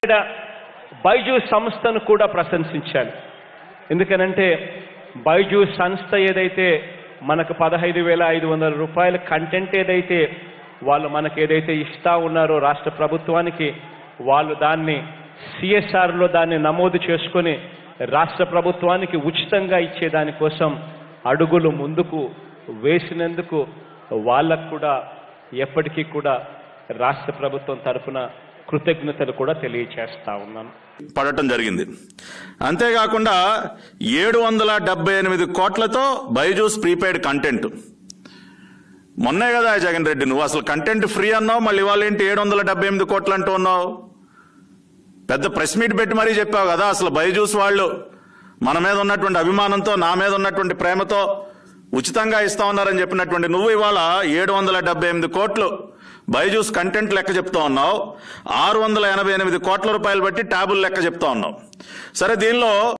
ఇక్కడ బైజూస్ సంస్థను కూడా ప్రశంసించాలి ఎందుకనంటే బైజూస్ సంస్థ ఏదైతే మనకు పదహైదు వేల ఐదు వందల రూపాయల కంటెంట్ ఏదైతే వాళ్ళు మనకు ఏదైతే ఇస్తా ఉన్నారో రాష్ట్ర ప్రభుత్వానికి వాళ్ళు దాన్ని సిఎస్ఆర్లో దాన్ని నమోదు చేసుకొని రాష్ట్ర ప్రభుత్వానికి ఉచితంగా ఇచ్చే దానికోసం అడుగులు ముందుకు వేసినందుకు వాళ్ళకు కూడా ఎప్పటికీ కూడా రాష్ట్ర ప్రభుత్వం తరఫున కృతజ్ఞతలు కూడా తెలియచేస్తా ఉన్నాను పడటం జరిగింది అంతేకాకుండా ఏడు వందల డెబ్బై ఎనిమిది కోట్లతో బైజూస్ ప్రీపెయిడ్ కంటెంట్ మొన్నే కదా జగన్ రెడ్డి నువ్వు అసలు కంటెంట్ ఫ్రీ అన్నావు మళ్ళీ ఇవాళ ఏంటి ఏడు వందల డెబ్బై ఎనిమిది కోట్లు అంటూ ఉన్నావు పెద్ద ప్రెస్ మీట్ పెట్టి మరీ చెప్పావు కదా అసలు బైజూస్ వాళ్ళు మన మీద ఉన్నటువంటి అభిమానంతో నా మీద ఉన్నటువంటి ప్రేమతో ఉచితంగా ఇస్తా ఉన్నారని చెప్పినటువంటి నువ్వు ఇవాళ ఏడు వందల డెబ్బై ఎనిమిది కోట్లు బైజూస్ కంటెంట్ లెక్క చెప్తా ఉన్నావు ఆరు వందల ఎనభై ఎనిమిది కోట్ల రూపాయలు బట్టి ట్యాబుల్ లెక్క చెప్తా ఉన్నావు సరే దీనిలో